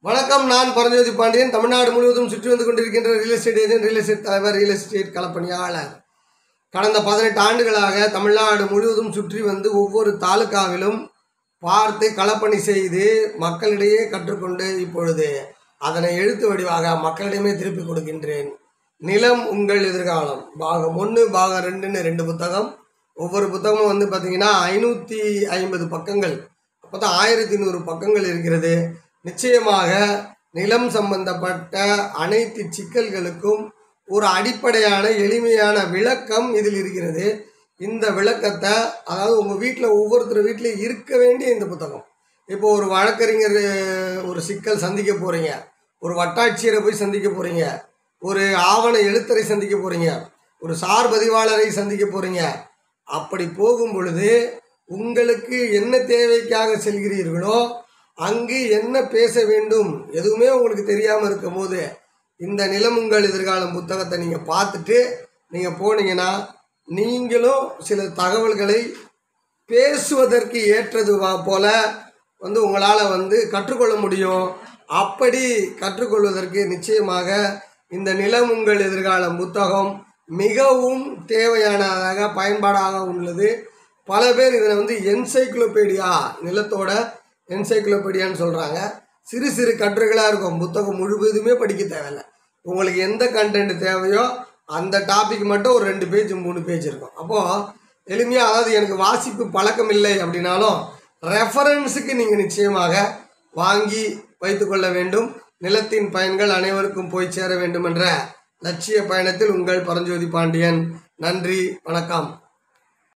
வணக்கம் நான் பரஞ்சோதி பாண்டியன் தமிழ்நாடு முழுவதும் சுற்றி வந்து கொண்டிருக்கின்ற real estate agent real estate தலைவர் ரியல் எஸ்டேட் களப்பணியாளர் கடந்த பதினெட்டு ஆண்டுகளாக தமிழ்நாடு முழுவதும் சுற்றி வந்து ஒவ்வொரு தாலுகாவிலும் பார்த்து களப்பணி செய்து மக்களிடையே கற்றுக்கொண்டு இப்பொழுது அதனை எழுத்து வடிவாக மக்களிடமே திருப்பி கொடுக்கின்றேன் நிலம் உங்கள் எதிர்காலம் பாகம் ஒன்று பாகம் ரெண்டுன்னு ரெண்டு புத்தகம் ஒவ்வொரு புத்தகமும் வந்து பார்த்தீங்கன்னா ஐநூற்றி ஐம்பது பக்கங்கள் அப்போ தான் ஆயிரத்தி நூறு பக்கங்கள் இருக்கிறது நிச்சயமாக நிலம் சம்பந்தப்பட்ட அனைத்து சிக்கல்களுக்கும் ஒரு அடிப்படையான எளிமையான விளக்கம் இதில் இருக்கிறது இந்த விளக்கத்தை அதாவது உங்கள் வீட்டில் ஒவ்வொருத்தர் வீட்லேயும் இருக்க வேண்டிய இந்த புத்தகம் இப்போ ஒரு வழக்கறிஞர் ஒரு சிக்கல் சந்திக்க போகிறீங்க ஒரு வட்டாட்சியரை போய் சந்திக்க போகிறீங்க ஒரு ஆவண எழுத்தரை சந்திக்க போகிறீங்க ஒரு சார் பதிவாளரை சந்திக்க போகிறீங்க அப்படி போகும் பொழுது உங்களுக்கு என்ன தேவைக்காக செல்கிறீர்களோ அங்கு என்ன பேச வேண்டும் எதுவுமே உங்களுக்கு தெரியாமல் இருக்கும் போது இந்த நிலம் உங்கள் எதிர்காலம் புத்தகத்தை நீங்கள் பார்த்துட்டு நீங்கள் போனீங்கன்னா நீங்களும் சில தகவல்களை பேசுவதற்கு ஏற்றது வா- போல வந்து உங்களால் வந்து கற்றுக்கொள்ள முடியும் அப்படி கற்றுக்கொள்வதற்கு நிச்சயமாக இந்த நிலம் உங்கள் எதிர்காலம் புத்தகம் மிகவும் தேவையானதாக பயன்பாடாக உள்ளது பல பேர் இதில் வந்து என்சைக்ளோபீடியா நிலத்தோட என்சைக்ளோபீடியான்னு சொல்கிறாங்க சிறு சிறு கட்டுரைகளாக இருக்கும் புத்தகம் முழுவதுமே படிக்க தேவையில்லை உங்களுக்கு எந்த கண்டென்ட் தேவையோ அந்த டாபிக் மட்டும் ஒரு ரெண்டு பேஜ் மூணு பேஜ் இருக்கும் அப்போது எளிமையாக அதாவது எனக்கு வாசிப்பு பழக்கம் இல்லை அப்படின்னாலும் ரெஃபரன்ஸுக்கு நீங்கள் நிச்சயமாக வாங்கி வைத்துக்கொள்ள வேண்டும் நிலத்தின் பயன்கள் அனைவருக்கும் போய் சேர வேண்டும் என்ற லட்சிய பயணத்தில் உங்கள் பரஞ்சோதி பாண்டியன் நன்றி வணக்கம்